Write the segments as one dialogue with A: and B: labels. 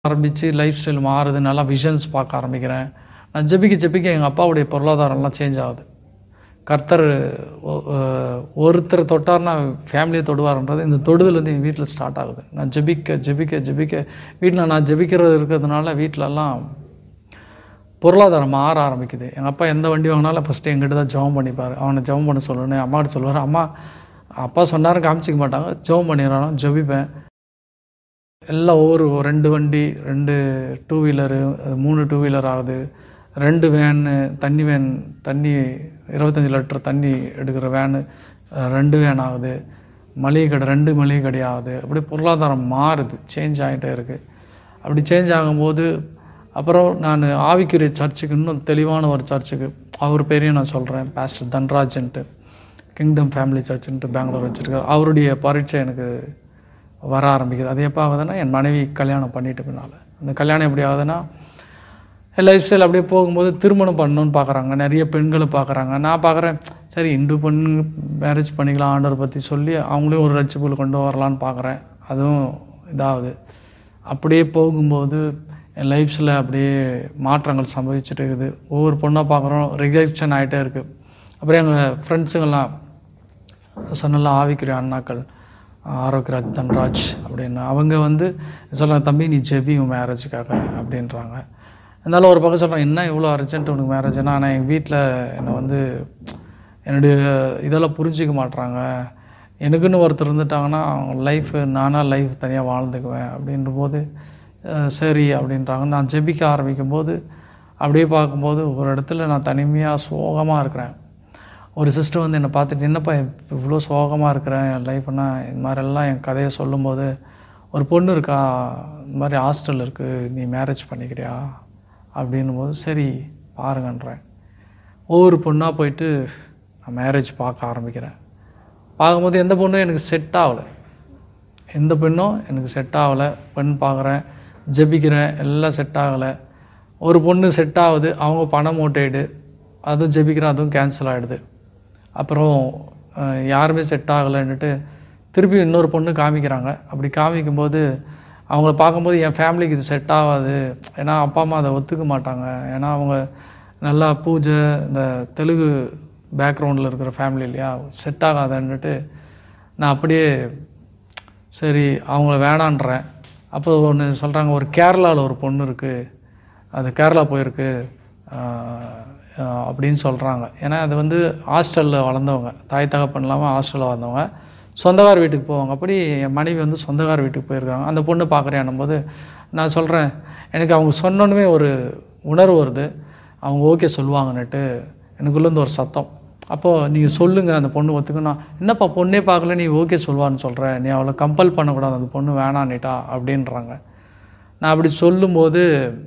A: ஆரம்பித்து life style மாறுது நல்லா விஷன்ஸ் பார்க்க ஆரம்பிக்கிறேன் நான் ஜெபிக்க ஜெபிக்க எங்கள் அப்பாவுடைய பொருளாதாரம்லாம் சேஞ்ச் ஆகுது கர்த்தர் ஒ- அஹ் ஒருத்தர் தொட்டார்னா ஃபேமிலியை தொடுவார்ன்றது இந்த தொடுதல் வந்து எங்கள் வீட்டில் ஸ்டார்ட் ஆகுது நான் ஜெபிக்க ஜெபிக்க ஜெபிக்க வீட்டில் நான் ஜெபிக்கிறது இருக்கிறதுனால வீட்டிலலாம் பொருளாதாரம் மாற ஆரம்பிக்குது எங்கள் அப்பா எந்த வண்டி வாங்கினாலும் ஃபஸ்ட்டு எங்கிட்ட தான் ஜெபம் பண்ணிப்பார் அவனை ஜெபம் பண்ண சொல்லணும் அம்மாட்ட சொல்லுவார் அம்மா அப்பா சொன்னாரும் காமிச்சிக்க மாட்டாங்க ஜெபம் பண்ணிடுறானோ ஜெபிப்பேன் எல்லாம் ஒவ்வொரு ரெண்டு வண்டி ரெண்டு டூ வீலரு மூணு டூ வீலர் ஆகுது ரெண்டு வேனு தண்ணி வேன் தண்ணி இருபத்தஞ்சி லிட்டர் தண்ணி எடுக்கிற வேனு அஹ், ரெண்டு வேன் ஆகுது மளிகை கடை ரெண்டு மளிகை கடை ஆகுது அப்படி பொருளாதாரம் மாறுது சேஞ்ச் ஆகிட்டே இருக்குது அப்படி சேஞ்ச் ஆகும்போது அப்புறம் நான் ஆவிக்குரிய சர்ச்சுக்கு இன்னும் தெளிவான ஒரு சர்ச்சுக்கு அவர் பேரையும் நான் சொல்கிறேன் பாஸ்டர் தன்ராஜன்ட்டு கிங்டம் ஃபேமிலி சர்ச்சுன்ட்டு பெங்களூர் வச்சுருக்காரு அவருடைய பரீட்சை எனக்கு வர ஆரம்பிக்குது அது எப்போ ஆகுதுன்னா என் மனைவி கல்யாணம் பண்ணிட்டு பின்னால் அந்த கல்யாணம் எப்படி ஆகுதுன்னா லைஃப் ஸ்டைல் அப்படியே போகும்போது திருமணம் பண்ணணும்னு பார்க்குறாங்க நிறைய பெண்களை பார்க்குறாங்க நான் பார்க்குறேன் சரி இந்து பொண்ணு மேரேஜ் பண்ணிக்கலாம் ஆண்டவர் பற்றி சொல்லி அவங்களையும் ஒரு ரட்சிப்புகள் கொண்டு வரலான்னு பார்க்குறேன் அதுவும் இதாகுது அப்படியே போகும்போது என் லைஃப்ஸில் அப்படியே மாற்றங்கள் சம்பவிச்சுட்டு இருக்குது ஒவ்வொரு பொண்ணாக பார்க்குறோம் ரிஜெக்ஷன் ஆகிட்டே இருக்குது அப்புறம் எங்கள் ஃப்ரெண்ட்ஸுங்கெல்லாம் சொன்னல ஆவிக்குரிய அண்ணாக்கள் ஆரோக்கியராஜ் தன்ராஜ் அப்படின்னு அவங்க வந்து சொல்கிறாங்க தம்பி நீ ஜெபி உன் மேரேஜுக்காக அப்படின்றாங்க இருந்தாலும் ஒரு பக்கம் சொல்கிறேன் என்ன இவ்வளோ அர்ஜென்ட் உனக்கு மேரேஜ்னா ஆனால் எங்கள் வீட்டில் என்னை வந்து என்னுடைய இதெல்லாம் புரிஞ்சிக்க மாட்றாங்க எனக்குன்னு ஒருத்தர் இருந்துட்டாங்கன்னா அவங்க லைஃப் நானாக லைஃப் தனியாக வாழ்ந்துக்குவேன் அப்படின்ற போது அஹ், சரி அப்படின்றாங்க நான் ஜெபிக்க ஆரம்பிக்கும் போது அப்படியே பார்க்கும்போது ஒரு இடத்துல நான் தனிமையாக சோகமாக இருக்கிறேன் ஒரு சிஸ்டர் வந்து என்னை பார்த்துட்டு என்னப்பா இவ்வளோ சோகமாக இருக்கிறேன் என் லைஃப்னா இந்த மாதிரிலாம் என் கதையை சொல்லும்போது ஒரு பொண்ணு இருக்கா இந்த மாதிரி ஹாஸ்டல் இருக்குது நீ மேரேஜ் பண்ணிக்கிறியா அப்படின்னும் போது சரி பாருங்கன்றேன் ஒவ்வொரு பொண்ணாக போயிட்டு நான் மேரேஜ் பார்க்க ஆரம்பிக்கிறேன் பார்க்கும்போது எந்த பொண்ணும் எனக்கு செட் ஆகலை எந்த பெண்ணும் எனக்கு செட் ஆகலை பெண் பார்க்குறேன் ஜெபிக்கிறேன் எல்லாம் செட் ஆகலை ஒரு பொண்ணு செட் ஆகுது அவங்க பணம் மூட்டையிடு அதுவும் ஜெபிக்கிறேன் அதுவும் கேன்சல் ஆகிடுது அப்புறம் அஹ், யாருமே செட் ஆகலைன்னுட்டு திருப்பி இன்னொரு பொண்ணு காமிக்கிறாங்க அப்படி காமிக்கும்போது அவங்கள பார்க்கும்போது என் ஃபேமிலிக்கு இது செட் ஆகாது ஏன்னா அப்பா அம்மா அதை ஒத்துக்க மாட்டாங்க ஏன்னா அவங்க நல்லா பூஜை இந்த தெலுங்கு பேக்ரவுண்டில் இருக்கிற ஃபேமிலி இல்லையா செட் ஆகாதுன்னுட்டு நான் அப்படியே சரி அவங்கள வேணான்றேன் அப்போ ஒன்று சொல்கிறாங்க ஒரு கேரளாவில் ஒரு பொண்ணு இருக்குது அது கேரளா போயிருக்கு ஆஹ், ஆஹ், அப்படின்னு சொல்கிறாங்க ஏன்னா அது வந்து ஹாஸ்டலில் வளர்ந்தவங்க தாய் தகப்பன் இல்லாமல் ஹாஸ்டலில் வளர்ந்தவங்க சொந்தக்கார் வீட்டுக்கு போவாங்க அப்படி என் மனைவி வந்து சொந்தக்கார் வீட்டுக்கு போயிருக்காங்க அந்த பொண்ணு பார்க்குறேன்னும் போது நான் சொல்கிறேன் எனக்கு அவங்க சொன்னோன்னுமே ஒரு உணர்வு வருது அவங்க ஓகே சொல்லுவாங்கன்னுட்டு எனக்குள்ளேருந்து ஒரு சத்தம் அப்போது நீங்கள் சொல்லுங்கள் அந்த பொண்ணு ஒத்துக்குன்னா என்னப்பா பொண்ணே பார்க்கல நீ ஓகே சொல்லுவான்னு சொல்கிற நீ அவளை கம்பல் பண்ணக்கூடாது அந்த பொண்ணு வேணான்னுட்டா அப்படின்றாங்க நான் அப்படி சொல்லும்போது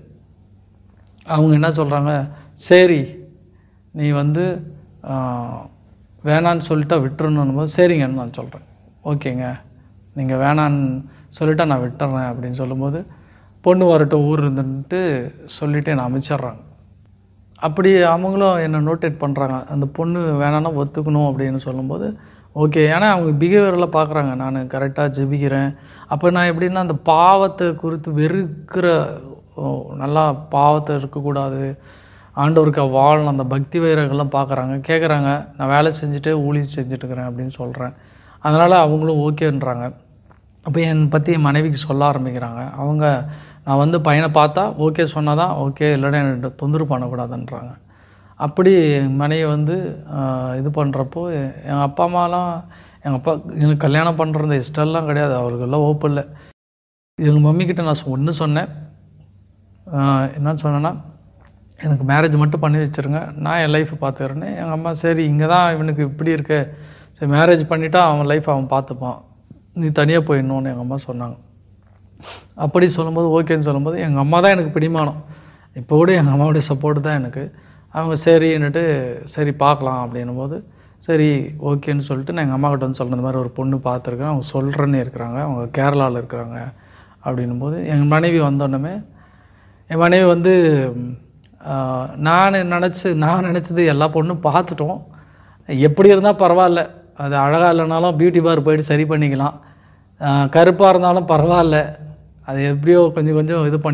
A: அவங்க என்ன சொல்கிறாங்க சரி நீ வந்து ஆஹ், வேணான்னு சொல்லிட்டா விட்டுறணும் போது சரிங்கன்னு நான் சொல்கிறேன் ஓகேங்க நீங்கள் வேணான்னு சொல்லிட்டா நான் விட்டுறேன் அப்படின்னு சொல்லும்போது பொண்ணு வரட்டும் ஊர் இருந்துட்டு சொல்லிட்டு என்னை அமைச்சிட்றாங்க அப்படி அவங்களும் என்னை நோட்டேட் பண்ணுறாங்க அந்த பொண்ணு வேணான்னா ஒத்துக்கணும் அப்படின்னு சொல்லும்போது ஓகே ஏன்னா அவங்க பிஹேவியரில் பார்க்குறாங்க நான் கரெக்டாக ஜெபிக்கிறேன் அப்போ நான் எப்படின்னா அந்த பாவத்தை குறித்து வெறுக்கிற ஓ, நல்லா பாவத்தை இருக்கக்கூடாது ஆண்டவருக்கு வாழணும் அந்த பக்தி வைரங்கள்லாம் பார்க்குறாங்க கேட்குறாங்க நான் வேலை செஞ்சுட்டே ஊழியம் செஞ்சுட்டு இருக்கிறேன் அப்படின்னு சொல்கிறேன் அதனால் அவங்களும் ஓகேன்றாங்க அப்போ என் பற்றி என் மனைவிக்கு சொல்ல ஆரம்பிக்கிறாங்க அவங்க நான் வந்து பையனை பார்த்தா ஓகே சொன்னால் தான் ஓகே இல்லைன்னா என்னை தொந்தரவு பண்ணக்கூடாதுன்றாங்க அப்படி என் மனைவி வந்து ஆஹ், இது பண்ணுறப்போ எங்கள் அப்பா அம்மாலாம் எங்கள் அப்பா எனக்கு கல்யாணம் பண்ணுறது இஷ்டம்லாம் கிடையாது அவருக்கெல்லாம் ஓப்பன் இல்லை எங்கள் மம்மிக்கிட்ட நான் ஒன்று சொன்னேன் ஆஹ், என்ன சொன்னேன்னா எனக்கு மேரேஜ் மட்டும் பண்ணி வச்சிருங்க நான் என் லைஃப்பை பார்த்துக்கிறேன்னு எங்கள் அம்மா சரி இங்கே தான் இவனுக்கு இப்படி இருக்கு சரி மேரேஜ் பண்ணிட்டா அவன் லைஃப் அவன் பார்த்துப்பான் நீ தனியாக போயிடணும்னு எங்கள் அம்மா சொன்னாங்க அப்படி சொல்லும்போது ஓகேன்னு சொல்லும்போது எங்கள் அம்மா தான் எனக்கு பிடிமானம் இப்போ கூட எங்கள் அம்மாவுடைய சப்போர்ட் தான் எனக்கு அவங்க சரின்னுட்டு சரி பார்க்கலாம் அப்படின்னும் போது சரி ஓகேன்னு சொல்லிட்டு நான் எங்கள் அம்மா கிட்ட வந்து சொல்கிறேன் இந்த மாதிரி ஒரு பொண்ணு பார்த்துருக்கேன் அவங்க சொல்கிறேன்னு இருக்கிறாங்க அவங்க கேரளாவில் இருக்கிறாங்க அப்படின்னும் போது எங்கள் மனைவி வந்தோடனே என் மனைவி வந்து ஆஹ், நான் நினச்சி நான் நினச்சது எல்லா பொண்ணும் பார்த்துட்டோம் எப்படி இருந்தால் பரவாயில்ல அது அழகாக இல்லைனாலும் பியூட்டி பார் போயிட்டு சரி பண்ணிக்கலாம் கருப்பாக இருந்தாலும் பரவாயில்ல அது எப்படியோ கொஞ்சம் கொஞ்சம் இது பண்ணி